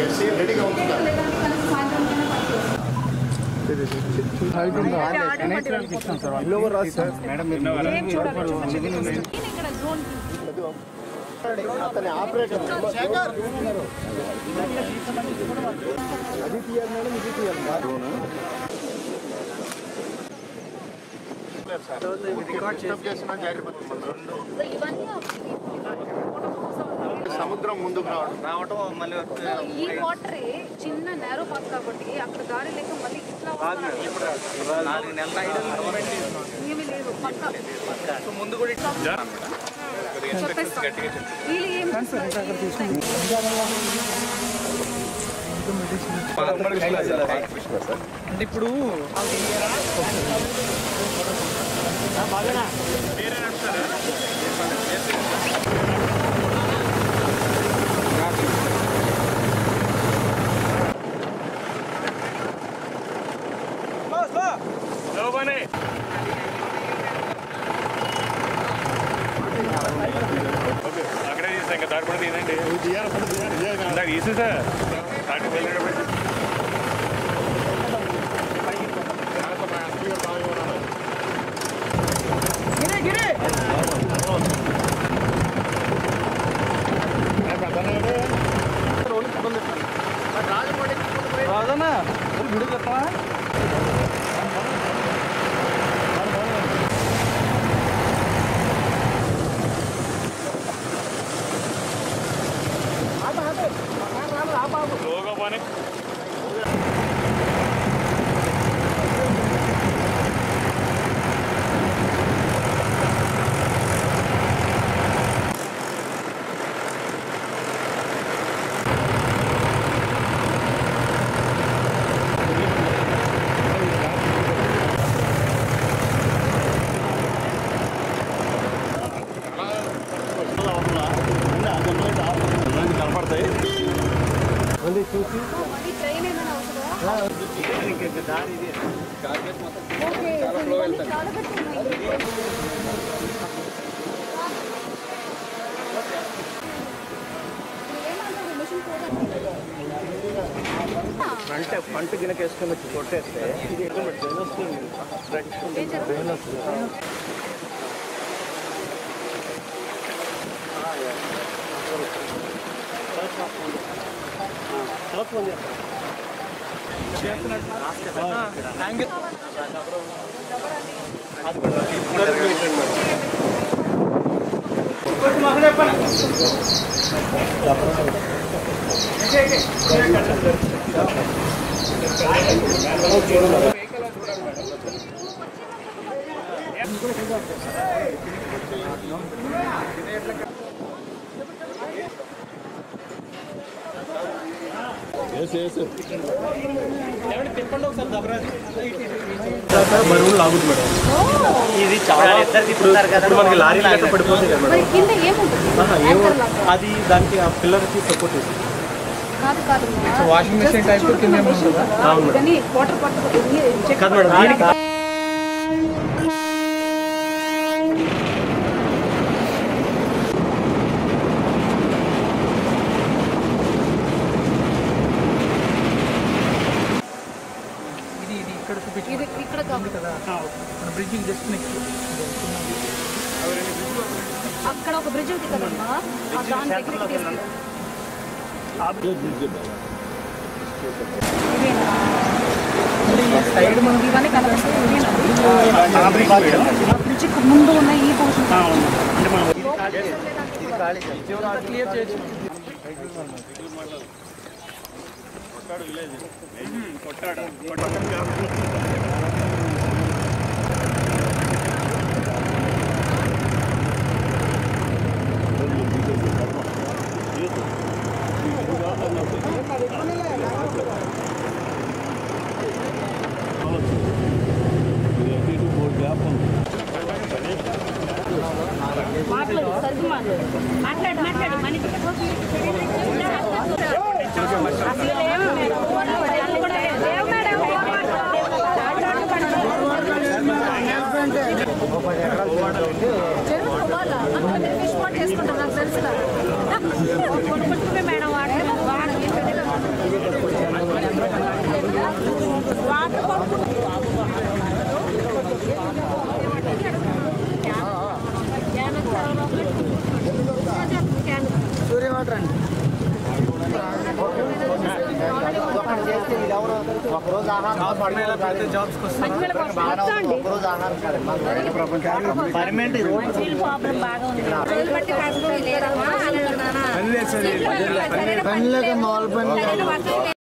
చేసి రెడీగా ఉంచుతారు అతని ఆపరేటర్ అది తీయాలి మేడం ఇది తీయాలి కాదు సముద్రం ముందుకు రావడం ఈ వాటరే చిన్న నేరో పాస్ కాబట్టి అక్కడ దారి లేక మళ్ళీ ఇట్లా వస్తున్నారు. ఏమీ లేదు పక్క చెప్పేస్తా. వీళ్ళు ఏం అంటే ఇప్పుడు అక్కడే తీసాం ఇంకా దారి కూడా తీనండి ఇందాక తీసి సార్ దాంట్లో వెళ్ళేటప్పుడు రాదన్నా గుడి తప్ప స్లోగా పోనీ కనపడతాయి మళ్ళీ ట్రైన్ ఏమైనా అవుతుందా ఓకే ఇవన్నీ చాలా గట్టి ఉన్నాయి. ఏమంటారు మిషన్ పోదా అంటే పంట గినక వేసుకొని వచ్చి కొట్టేస్తే ఇది ఎక్కడ వస్తుంది ఏం జరుగుతుంది బరువులు లాగుతుంది మేడం ఇది చాలా ఇప్పుడు ఇప్పుడు మనకి లారీ లెక్క పడిపోతుంది కదా మరి కింద ఏముంటుంది యాంకర్ లాగా. అది దానికి ఆ పిల్లర్కి సపోర్ట్ చేసి కాదు కాదు వాషింగ్ మెషిన్ టైప్ కింద ఏమో ఉంటుందా? కానీ వాటర్ పట్టుకుంటుంది చెక్ కాదు మేడం దీనికి ఇది ఇది ఇక్కడ చూపించి ఇది ఇక్కడ కాదు కదా మన బ్రిడ్జింగ్ జస్ట్ నెక్స్ట్ అక్కడ ఒక బ్రిడ్జ్ ఉంది కదమ్మా ఆ దాని దగ్గరికి తీసుకెళ్ళి సైడ్ మనకి ఇవన్నీ కనిపిస్తాయి ఇవేనా? ఆ బ్రిడ్జ్ ముందు ఉన్న ఈ పోర్షన్ క్లియర్ చేయొచ్చు మాట్లాడు మాట్లాడు మనకి అసలు ఏమో మేడం. వాళ్ళు కూడా లేవు మేడం. జాబ్స్కి వస్తారు పర్మనెంట్ ఈ రోడ్డు మంచి ప్రాబ్లం బాగా ఉంది రోజులు బట్టి కష్టం లేదమ్మా పని లేక మొదలు పని వర్షం